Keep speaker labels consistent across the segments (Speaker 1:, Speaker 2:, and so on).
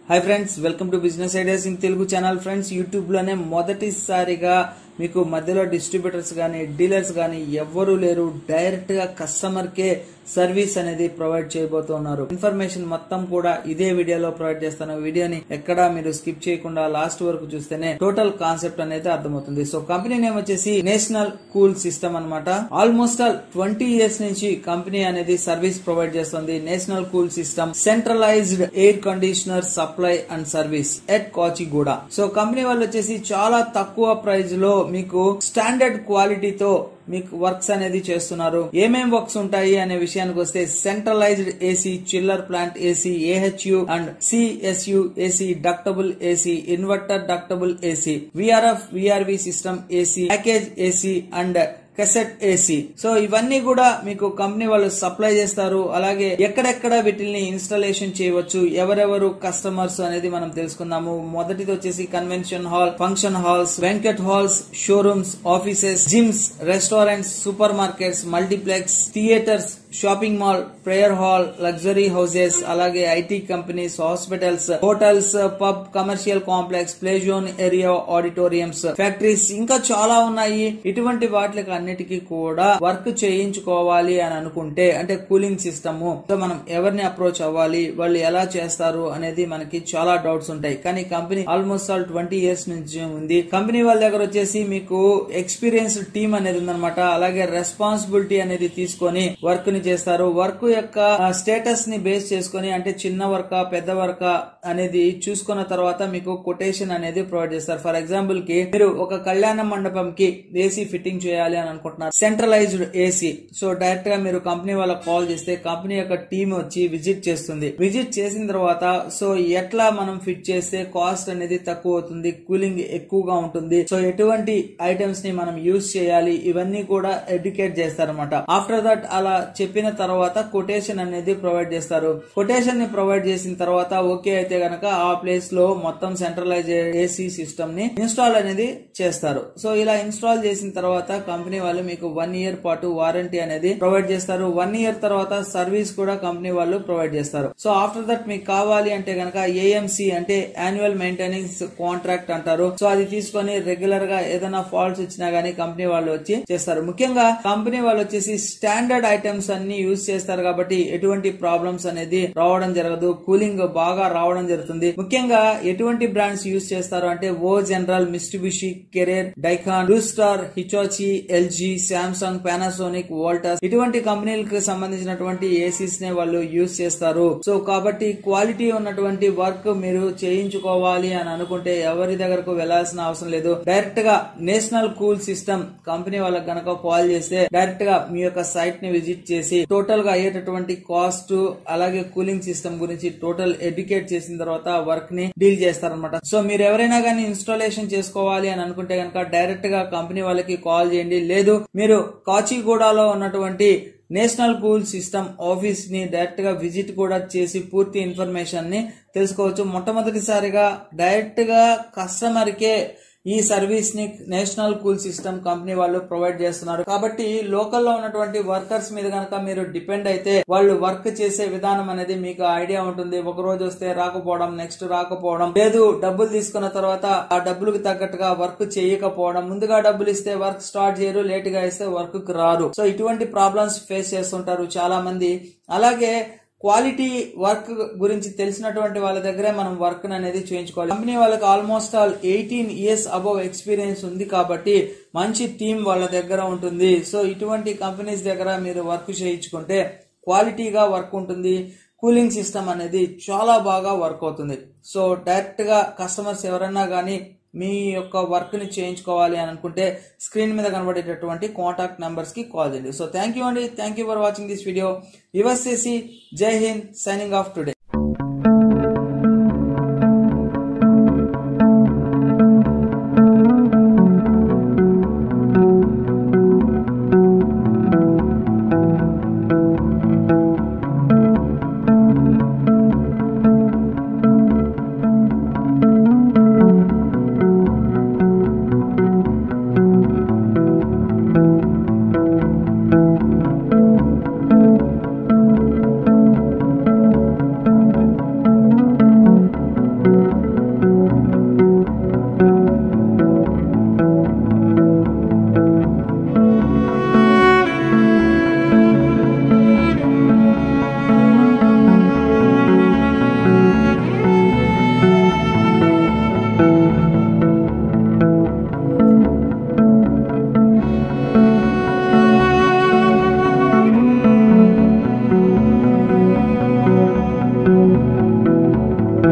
Speaker 1: hi friends welcome to business ideas in Telugu channel friends YouTube లోనే మొదటిసారిగా మీకు మధ్యలో డిస్ట్రిబ్యూటర్స్ కానీ డీలర్స్ కానీ ఎవ్వరూ లేరు డైరెక్ట్ గా కస్టమర్ కే సర్వీస్ అనేది ప్రొవైడ్ చేయబోతున్నారు ఇన్ఫర్మేషన్ మొత్తం కూడా ఇదే వీడియోలో ప్రొవైడ్ చేస్తాను వీడియోని ఎక్కడా మీరు స్కిప్ చేయకుండా లాస్ట్ వరకు చూస్తేనే టోటల్ కాన్సెప్ట్ అనేది అర్థమవుతుంది సో కంపెనీ నేమ్ వచ్చేసి నేషనల్ కూల్ సిస్టమ్ అన్నమాట ఆల్మోస్ట్ ఆల్ ట్వంటీ ఇయర్స్ నుంచి కంపెనీ అనేది సర్వీస్ ప్రొవైడ్ చేస్తుంది National Cool System centralised air conditioner supply and service at Kachiguda so company వాళ్ళు వచ్చేసి చాలా తక్కువ ప్రైస్ లో మీకు స్టాండర్డ్ క్వాలిటీతో మీకు వర్క్స్ అనేది చేస్తున్నారు ఏమేం వర్క్స్ ఉంటాయి అనే విషయానికి వస్తే centralised AC chiller plant AC AHU and CSU AC ductable AC inverter ductable AC VRF VRV system AC package AC and cassette AC so ఇవన్నీ కూడా మీకు కంపెనీ వాళ్ళు సప్లై చేస్తారు అలాగే ఎక్కడెక్కడ వీటిని ఇన్స్టాలేషన్ చేయవచ్చు ఎవరెవరు కస్టమర్స్ అనేది మనం తెలుసుకుందాము మొదటిది వచ్చేసి convention hall function halls banquet halls showrooms offices gyms restaurants super markets multiplex theatres shopping mall prayer hall luxury houses అలాగే IT companies hospitals hotels pub commercial complex play zone area auditoriums factories ఇంకా చాలా ఉన్నాయి ఇటువంటి వాటికి అన్నిటికీ కూడా work చేయించుకోవాలి అని అనుకుంటే అంటే కూలింగ్ సిస్టమ్ సో మనం ఎవరిని అప్రోచ్ అవ్వాలి వాళ్ళు ఎలా చేస్తారు అనేది మనకి చాలా డౌట్స్ ఉంటాయి కానీ company almost all twenty years నుంచి ఉంది కంపెనీ వాళ్ళ దగ్గర వచ్చేసి మీకు ఎక్స్పీరియన్స్ టీమ్ అనేది ఉందన్నమాట అలాగే రెస్పాన్సిబిలిటీ అనేది తీసుకొని వర్క్ ని చేస్తారు వర్క్ యొక్క స్టేటస్ ని బేస్ చేసుకొని అంటే చిన్న వర్క్ పెద్ద వర్క్ అనేది చూసుకున్న తర్వాత మీకు కొటేషన్ అనేది ప్రొవైడ్ చేస్తారు ఫర్ ఎగ్జాంపుల్ కి మీరు ఒక కళ్యాణ మండపం కి ఏసీ ఫిట్టింగ్ చేయాలి అని అనుకుంటున్నారు సెంట్రలైజ్డ్ ఏసీ సో డైరెక్ట్ గా మీరు కంపెనీ వాళ్ళకి కాల్ చేస్తే కంపెనీ యొక్క టీమ్ వచ్చి విజిట్ చేస్తుంది విజిట్ చేసిన తర్వాత సో ఎట్లా మనం ఫిట్ చేస్తే కాస్ట్ అనేది తక్కువ అవుతుంది కూలింగ్ ఎక్కువగా ఉంటుంది సో ఎటువంటి ఐటమ్స్ ని మనం యూజ్ చేయాలి ఇవన్నీ కూడా ఎడ్యుకేట్ చేస్తారనమాట ఆఫ్టర్ దట్ అలా చెప్పిన తర్వాత కొటేషన్ అనేది ప్రొవైడ్ చేస్తారు కొటేషన్ ని ప్రొవైడ్ చేసిన తర్వాత ఓకే అయితే గనక ఆ ప్లేస్ లో మొత్తం సెంట్రలైజ్ ఏసీ సిస్టమ్ ని ఇన్స్టాల్ అనేది చేస్తారు సో ఇలా ఇన్స్టాల్ చేసిన తర్వాత కంపెనీ వాళ్ళు మీకు వన్ ఇయర్ పాటు వారంటీ అనేది ప్రొవైడ్ చేస్తారు వన్ ఇయర్ తర్వాత సర్వీస్ కూడా కంపెనీ వాళ్ళు ప్రొవైడ్ చేస్తారు సో ఆఫ్టర్ దట్ మీకు కావాలి అంటే గనక ఏఎంసి అంటే యాన్యువల్ మెయింటెనెన్స్ కాంట్రాక్ట్ అంటారు సో అది తీసుకొని రెగ్యులర్ గా ఏదైనా ఫాల్ట్స్ వచ్చినా గానీ కంపెనీ వాళ్ళు వచ్చి చేస్తారు ముఖ్యంగా కంపెనీ వాళ్ళు వచ్చేసి స్టాండర్డ్ ఐటమ్స్ అన్ని యూజ్ చేస్తారు కాబట్టి ఎటువంటి ప్రాబ్లమ్స్ అనేది రావడం జరగదు కూలింగ్ బాగా రావడం జరుగుతుంది ముఖ్యంగా ఎటువంటి బ్రాండ్స్ యూజ్ చేస్తారు అంటే O General Mitsubishi Carrier Daikin Blue Star Hitachi LG Samsung Panasonic Voltas ఇటువంటి కంపెనీలకు సంబంధించినటువంటి ఏసీస్ నే వాళ్ళు యూజ్ చేస్తారు సో కాబట్టి క్వాలిటీ ఉన్నటువంటి వర్క్ మీరు చేయించుకోవాలి అని అనుకుంటే ఎవరి దగ్గరకు వెళ్లాల్సిన అవసరం లేదు డైరెక్ట్ గా నేషనల్ కూల్ సిస్టమ్ కంపెనీ వాళ్ళకి గనక కాల్ చేస్తే డైరెక్ట్ గా మీ యొక్క సైట్ ని విజిట్ చేసి టోటల్ గా అయ్యేటటువంటి కాస్ట్ అలాగే కూలింగ్ సిస్టమ్ గురించి టోటల్ ఎడ్యుకేట్ చేసిన తర్వాత వర్క్ ని డీల్ చేస్తారనమాట సో మీరు ఎవరైనా కానీ ఇన్స్టాలేషన్ చేసుకోవాలి అని అనుకుంటే కనుక డైరెక్ట్ గా కంపెనీ వాళ్ళకి కాల్ చేయండి లేదు మీరు కాచిగూడలో ఉన్నటువంటి నేషనల్ కూల్ సిస్టమ్ ఆఫీస్ ని డైరెక్ట్ గా విజిట్ కూడా చేసి పూర్తి ఇన్ఫర్మేషన్ ని తెలుసుకోవచ్చు మొట్టమొదటిసారిగా డైరెక్ట్ గా కస్టమర్ కే ఈ సర్వీస్ ని నేషనల్ కూల్ సిస్టమ్ కంపెనీ వాళ్ళు ప్రొవైడ్ చేస్తున్నారు కాబట్టి లోకల్ లో ఉన్నటువంటి వర్కర్స్ మీద కనుక మీరు డిపెండ్ అయితే వాళ్ళు వర్క్ చేసే విధానం అనేది మీకు ఐడియా ఉంటుంది ఒక రోజు వస్తే రాకపోవడం నెక్స్ట్ రాకపోవడం లేదు డబ్బులు తీసుకున్న తర్వాత ఆ డబ్బులకు తగ్గట్టుగా వర్క్ చేయకపోవడం ముందుగా డబ్బులు ఇస్తే వర్క్ స్టార్ట్ చేయరు లేట్ గా ఇస్తే వర్క్ కు రారు సో ఇటువంటి ప్రాబ్లమ్స్ ఫేస్ చేస్తుంటారు చాలా మంది అలాగే క్వాలిటీ వర్క్ గురించి తెలిసినటువంటి వాళ్ళ దగ్గరే మనం వర్క్ అనేది చేయించుకోవాలి కంపెనీ వాళ్ళకి almost all eighteen years above experience ఉంది కాబట్టి మంచి టీం వాళ్ళ దగ్గర ఉంటుంది సో ఇటువంటి కంపెనీస్ దగ్గర మీరు వర్క్ చేయించుకుంటే క్వాలిటీగా వర్క్ ఉంటుంది కూలింగ్ సిస్టమ్ అనేది చాలా బాగా వర్క్ అవుతుంది సో డైరెక్ట్ గా కస్టమర్స్ ఎవరన్నా కానీ మీ యొక్క వర్క్ ని చేయించుకోవాలి అని అనుకుంటే స్క్రీన్ మీద కనబడేటటువంటి కాంటాక్ట్ నెంబర్స్ కి కాల్ చేయండి సో థ్యాంక్ యూ అండి thank you for watching this video యువర్ చేసి Jai Hind signing off today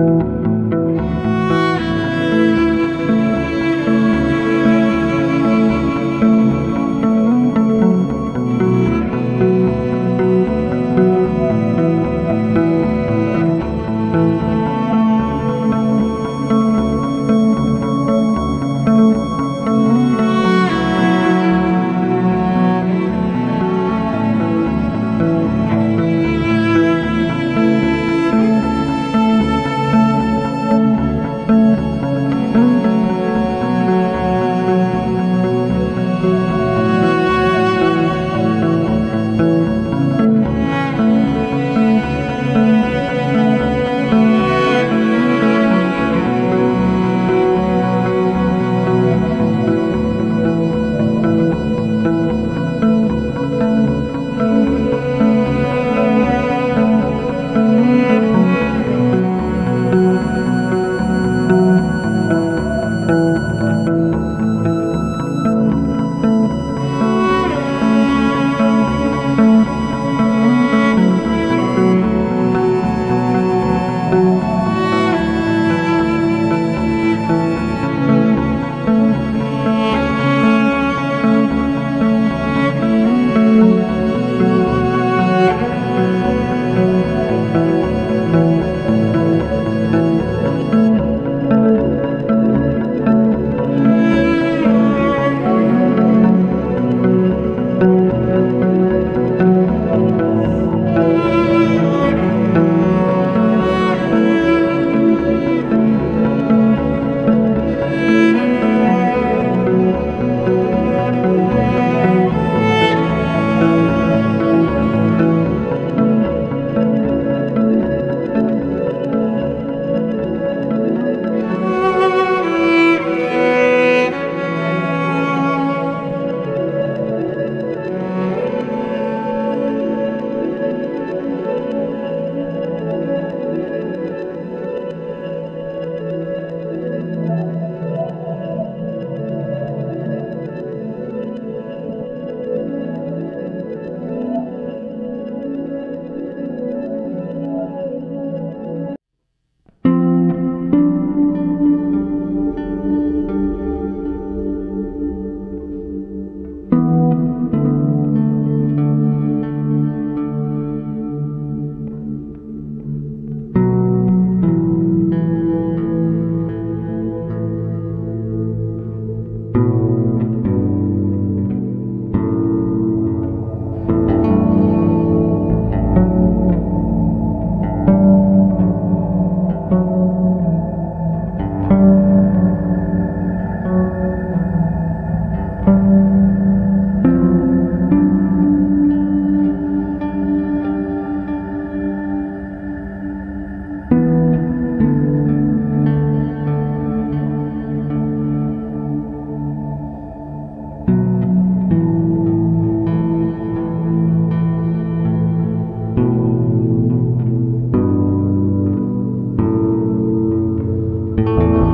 Speaker 2: thank you